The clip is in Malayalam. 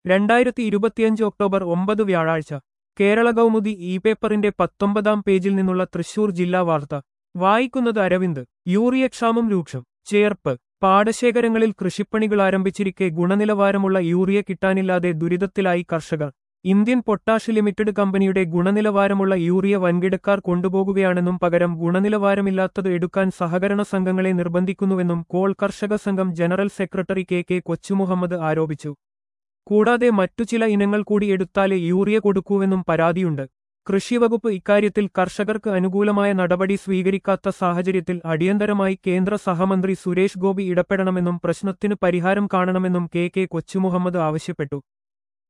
രണ്ടായിരത്തി ഇരുപത്തിയഞ്ച് ഒക്ടോബർ ഒമ്പത് വ്യാഴാഴ്ച കേരള കൗമുദി ഇ പേപ്പറിന്റെ പത്തൊമ്പതാം പേജിൽ നിന്നുള്ള തൃശൂർ ജില്ലാ വാർത്ത വായിക്കുന്നത് അരവിന്ദ് യൂറിയക്ഷാമം രൂക്ഷം ചേർപ്പ് പാടശേഖരങ്ങളിൽ കൃഷിപ്പണികൾ ആരംഭിച്ചിരിക്കെ ഗുണനിലവാരമുള്ള യൂറിയ കിട്ടാനില്ലാതെ ദുരിതത്തിലായി കർഷകർ ഇന്ത്യൻ പൊട്ടാഷ് ലിമിറ്റഡ് കമ്പനിയുടെ ഗുണനിലവാരമുള്ള യൂറിയ വൻകിടക്കാർ കൊണ്ടുപോകുകയാണെന്നും പകരം ഗുണനിലവാരമില്ലാത്തത് എടുക്കാൻ സഹകരണ സംഘങ്ങളെ നിർബന്ധിക്കുന്നുവെന്നും കോൾ കർഷക സംഘം general secretary K K Kochumuhammad ആരോപിച്ചു കൂടാതെ മറ്റു ചില ഇനങ്ങൾ കൂടി എടുത്താലേ യൂറിയ കൊടുക്കൂവെന്നും പരാതിയുണ്ട് കൃഷിവകുപ്പ് ഇക്കാര്യത്തിൽ കർഷകർക്ക് അനുകൂലമായ നടപടി സ്വീകരിക്കാത്ത സാഹചര്യത്തിൽ അടിയന്തരമായി കേന്ദ്ര സഹമന്ത്രി സുരേഷ് ഗോപി ഇടപെടണമെന്നും പ്രശ്നത്തിന് പരിഹാരം കാണണമെന്നും കെ കെ കൊച്ചുമുഹമ്മദ് ആവശ്യപ്പെട്ടു